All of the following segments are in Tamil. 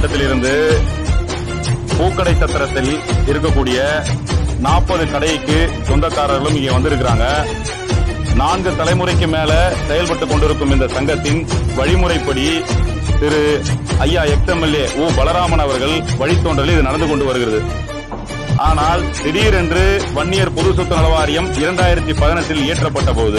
மாவட்டத்திலிருந்து பூக்கடை சத்திரத்தில் இருக்கக்கூடிய நாற்பது கடைக்கு சொந்தக்காரர்களும் இங்கே வந்திருக்கிறாங்க நான்கு தலைமுறைக்கு மேல செயல்பட்டு கொண்டிருக்கும் இந்த சங்கத்தின் வழிமுறைப்படி திரு ஐயா எக்ஸ்எம்எல்ஏ உ பலராமன் அவர்கள் வழித்தோன்றலில் இது நடந்து கொண்டு வருகிறது ஆனால் திடீரென்று வன்னியர் பொது சொத்து நல வாரியம் இரண்டாயிரத்தி பதினெட்டில் இயற்றப்பட்ட போது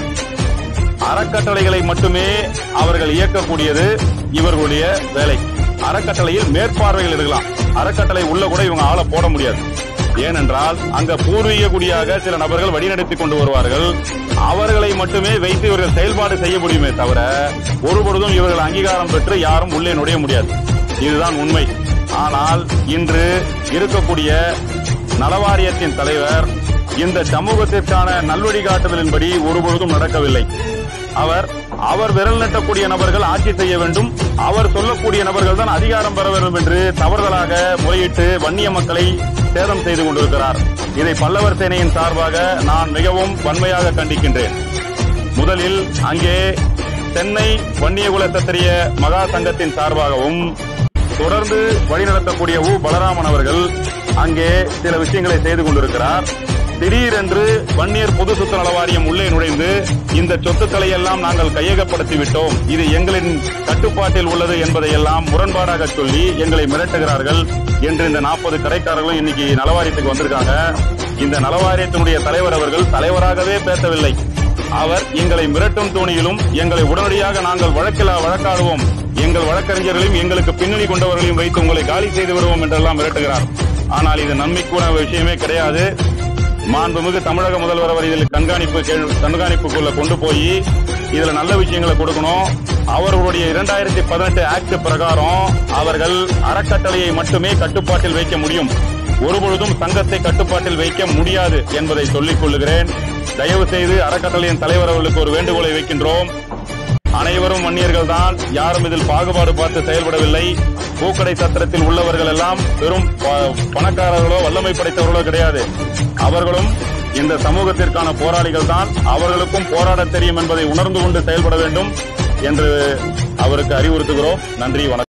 அறக்கட்டளைகளை மட்டுமே அவர்கள் இயக்கக்கூடியது இவர்களுடைய வேலை அறக்கட்டளையில் மேற்பார்வையில் இருக்கலாம் அறக்கட்டளை உள்ள கூட இவங்க ஆளை போட முடியாது ஏனென்றால் அங்க பூர்வீக குடியாக சில நபர்கள் வழிநடத்தி கொண்டு வருவார்கள் அவர்களை மட்டுமே வைத்து இவர்கள் செயல்பாடு செய்ய முடியுமே தவிர ஒருபொழுதும் இவர்கள் அங்கீகாரம் பெற்று யாரும் உள்ளே நுழைய முடியாது இதுதான் உண்மை ஆனால் இன்று இருக்கக்கூடிய நலவாரியத்தின் தலைவர் இந்த சமூகத்திற்கான நல்வழிகாட்டுதலின்படி ஒருபொழுதும் நடக்கவில்லை அவர் அவர் விரல் நட்டக்கூடிய நபர்கள் ஆட்சி செய்ய வேண்டும் அவர் சொல்லக்கூடிய நபர்கள் தான் அதிகாரம் பெற வேண்டும் என்று தவறுதலாக முறையிட்டு வன்னிய மக்களை சேதம் செய்து கொண்டிருக்கிறார் இதை பல்லவர் சேனையின் சார்பாக நான் மிகவும் வன்மையாக கண்டிக்கின்றேன் முதலில் அங்கே சென்னை வன்னியகுல சத்திரிய மகா சங்கத்தின் சார்பாகவும் தொடர்ந்து வழிநடத்தக்கூடிய உ பலராமன் அவர்கள் அங்கே சில விஷயங்களை செய்து கொண்டிருக்கிறார் திடீரென்று வன்னியர் பொது சொத்து நல வாரியம் உள்ளே நுழைந்து இந்த சொத்துக்களை எல்லாம் நாங்கள் கையகப்படுத்தி விட்டோம் இது எங்களின் கட்டுப்பாட்டில் உள்ளது என்பதை எல்லாம் முரண்பாடாக சொல்லி எங்களை மிரட்டுகிறார்கள் என்று இந்த நாற்பது கடைக்காரர்களும் இன்னைக்கு நலவாரியத்துக்கு வந்திருக்காங்க இந்த நலவாரியத்தினுடைய தலைவர் அவர்கள் தலைவராகவே பேசவில்லை அவர் எங்களை மிரட்டும் தோணியிலும் எங்களை உடனடியாக நாங்கள் வழக்கில் வழக்காடுவோம் எங்கள் வழக்கறிஞர்களையும் எங்களுக்கு பின்னணி கொண்டவர்களையும் வைத்து உங்களை காலி செய்து விடுவோம் என்றெல்லாம் மிரட்டுகிறார் ஆனால் இது நன்மைக்கூட விஷயமே கிடையாது மாண்புமிகு தமிழக முதல்வர் அவர் இதில் கண்காணிப்பு கீழ்- கண்காணிப்புக்குள்ள கொண்டு போய் இதுல நல்ல விஷயங்களை கொடுக்கணும் அவர்களுடைய இரண்டாயிரத்தி பதினெட்டு ஆக்ட் பிரகாரம் அவர்கள் அறக்கட்டளையை மட்டுமே கட்டுப்பாட்டில் வைக்க முடியும் ஒருபொழுதும் சங்கத்தை கட்டுப்பாட்டில் வைக்க முடியாது என்பதை சொல்லிக் கொள்ளுகிறேன் தயவு செய்து அறக்கட்டளையின் தலைவர் அவர்களுக்கு ஒரு வேண்டுகோளை வைக்கின்றோம் அனைவரும் வன்னியர்கள் தான் யாரும் இதில் பாகுபாடு பார்த்து செயல்படவில்லை பூக்கடை சத்திரத்தில் உள்ளவர்கள் எல்லாம் வெறும் ப- பணக்காரர்களோ வல்லமை படைத்தவர்களோ கிடையாது அவர்களும் இந்த சமூகத்திற்கான போராளிகள் தான் அவர்களுக்கும் போராட தெரியும் என்பதை உணர்ந்து கொண்டு செயல்பட வேண்டும் என்று அவருக்கு அறிவுறுத்துகிறோம் நன்றி வணக்கம்